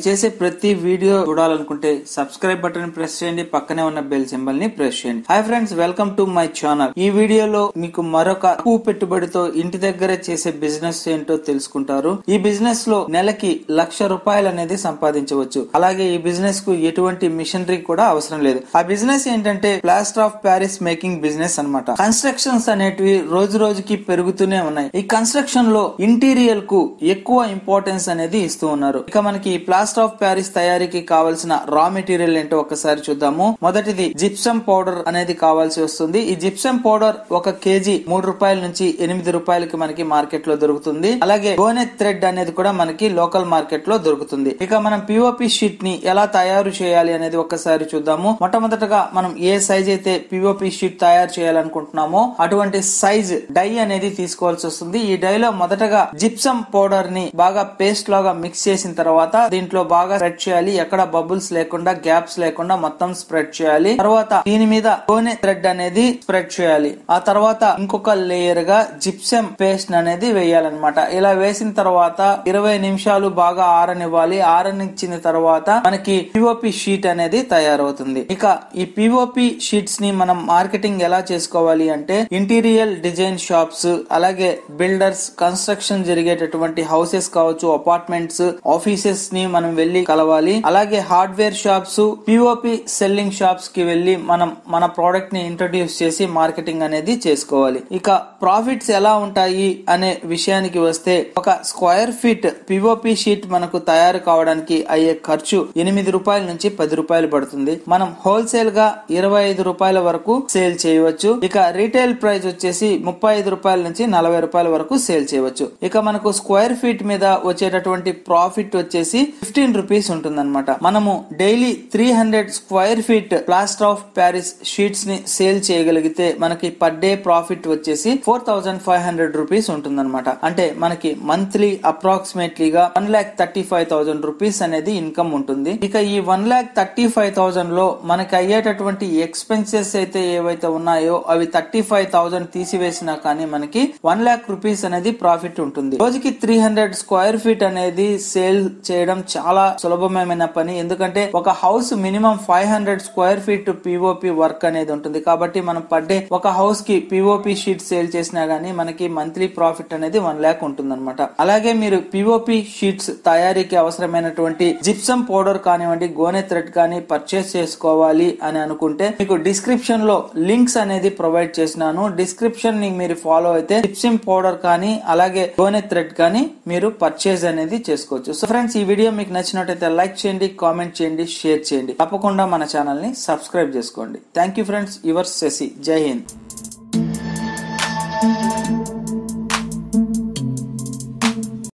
చేసే ప్రతి వీడియో చూడాలనుకుంటే సబ్స్క్రైబ్ బటన్ ప్రెస్ చేయండి పక్కనే ఉన్న బెల్ సింబల్ ని ప్రెస్ చేయండి hi friends welcome to my channel ఈ వీడియోలో మీకు మరొక తక్కువ పెట్టుబడితో ఇంటి దగ్గరే చేసే బిజినెస్ ఏంటో తెలుసుకుంటారు ఈ బిజినెస్ లో నెలకి లక్ష రూపాయలు అనేది సంపాదించవచ్చు అలాగే ఈ బిజినెస్ కు ఎటువంటి మిషనరీ కూడా అవసరం లేదు ఆ బిజినెస్ ఏంటంటే plaster of Paris making business అన్నమాట కన్స్ట్రక్షన్స్ అనేటివి రోజు రోజుకి పెరుగుతూనే ఉన్నాయి ఈ కన్స్ట్రక్షన్ లో ఇంటీరియర్ కు ఎక్కువ ఇంపార్టెన్స్ అనేది ఇస్తూ ఉన్నారు ఇక మనకి ఈ ప్లాస్టర్ ఆఫ్ ప్యారిస్ తయారీకి కావాల్సిన రా మెటీరియల్ ఏంటో ఒకసారి చూద్దాము మొదటిది జిప్సమ్ పౌడర్ అనేది కావాల్సి వస్తుంది ఈ జిప్సమ్ పౌడర్ ఒక కేజీ మూడు రూపాయల నుంచి ఎనిమిది రూపాయలకి మనకి మార్కెట్ లో దొరుకుతుంది అలాగే గోనె థ్రెడ్ అనేది కూడా మనకి లోకల్ మార్కెట్ లో దొరుకుతుంది ఇక మనం పిఓపి షీట్ ని ఎలా తయారు చేయాలి అనేది ఒక్కసారి చూద్దాము మొట్టమొదటగా మనం ఏ సైజ్ అయితే పిఓపి షీట్ తయారు చేయాలనుకుంటున్నామో అటువంటి సైజ్ డై అనేది తీసుకోవాల్సి వస్తుంది ఈ డై లో మొదటగా జిప్సమ్ పౌడర్ ని బాగా పేస్ట్ లాగా మిక్స్ చేసిన తర్వాత దీంట్లో బాగా స్ప్రెడ్ చేయాలి ఎక్కడ బబుల్స్ లేకుండా గ్యాప్స్ లేకుండా మొత్తం స్ప్రెడ్ చేయాలి తర్వాత దీని మీద గోనె థ్రెడ్ అనేది స్ప్రెడ్ చేయాలి ఆ తర్వాత ఇంకొక లేయర్ గా జిప్సమ్ పేస్ట్ అనేది వేయాలన్నమాట ఇలా వేసిన తర్వాత ఇరవై నిమిషాలు బాగా ఆరనివ్వాలి ఆరనిచ్చిన తర్వాత మనకి పిఓపి షీట్ అనేది తయారవుతుంది ఇక ఈ పిఓపి షీట్స్ ని మనం మార్కెటింగ్ ఎలా చేసుకోవాలి అంటే ఇంటీరియర్ డిజైన్ షాప్స్ అలాగే బిల్డర్స్ కన్స్ట్రక్షన్ జరిగేటటువంటి హౌసెస్ కావచ్చు అపార్ట్మెంట్స్ ఆఫీసెస్ ని మనం వెళ్లి కలవాలి అలాగే hardware shops POP selling shops కి వెళ్లి మనం మన ప్రోడక్ట్ ని ఇంట్రడ్యూస్ చేసి మార్కెటింగ్ అనేది చేసుకోవాలి ఇక ప్రాఫిట్స్ ఎలా ఉంటాయి అనే విషయానికి వస్తే ఒక స్క్వేర్ ఫీట్ పిఓపి షీట్ మనకు తయారు కావడానికి అయ్యే ఖర్చు ఎనిమిది రూపాయల నుంచి పది రూపాయలు పడుతుంది మనం హోల్సేల్ గా ఇరవై ఐదు రూపాయల వరకు సేల్ చేయవచ్చు ఇక రీటైల్ ప్రైస్ వచ్చేసి ముప్పై ఐదు రూపాయల నుంచి నలభై రూపాయల వరకు సేల్ చేయవచ్చు ఇక మనకు స్క్వేర్ ఫీట్ మీద వచ్చేటటువంటి ప్రాఫిట్ వచ్చేసి ఫిఫ్టీన్ రూపీస్ ఉంటుందన్నమాట మనము daily three hundred square feet plaster of Paris sheets ని సేల్ చేయగలిగితే మనకి పర్ డే ప్రాఫిట్ వచ్చేసి four thousand five hundred rupees ఉంటుందన్నమాట అంటే మనకి మంత్లీ అప్రాక్సిమేట్లీగా one lakh thirty five thousand rupees అనేది ఇన్కమ్ ఉంటుంది ఇక ఈ one lakh thirty five thousand లో మనకి అయ్యేటటువంటి ఎక్స్పెన్సెస్ అయితే ఏవైతే ఉన్నాయో అవి థర్టీ ఫైవ్ థౌసండ్ తీసివేసినా కానీ మనకి వన్ లాక్ రూపీస్ అనేది ప్రాఫిట్ ఉంటుంది రోజుకి త్రీ హండ్రెడ్ స్క్వేర్ ఫీట్ అనేది సేల్ చేయడం చాలా సులభమైన పని ఎందుకంటే ఒక house minimum five hundred square feet POP work అనేది ఉంటుంది కాబట్టి మనం పర్ డే ఒక హౌస్ కి పిఓపి షీట్ సేల్ చేసినా గానీ మనకి మంత్లీ ప్రాఫిట్ అనేది వన్ లాక్ ఉంటుంది అలాగే మీరు పిఓపి షీట్స్ తయారీకి అవసరమైనటువంటి జిప్సమ్ పౌడర్ కానివ్వండి గోనె థ్రెడ్ కానీ పర్చేస్ చేసుకోవాలి అని అనుకుంటే మీకు డిస్క్రిప్షన్ లో లింక్స్ అనేది ప్రొవైడ్ చేసినాను డిస్క్రిప్షన్ ని మీరు ఫాలో అయితే జిప్సమ్ పౌడర్ కానీ అలాగే గోనె థ్రెడ్ కానీ మీరు పర్చేజ్ అనేది చేసుకోవచ్చు సో ఫ్రెండ్స్ ఈ వీడియో మీకు నచ్చినట్టయితే లైక్ చేయండి కామెంట్ చేయండి షేర్ చేయండి తప్పకుండా మన ఛానల్ ని సబ్స్క్రైబ్ చేసుకోండి thank you friends your Shashi Jai Hind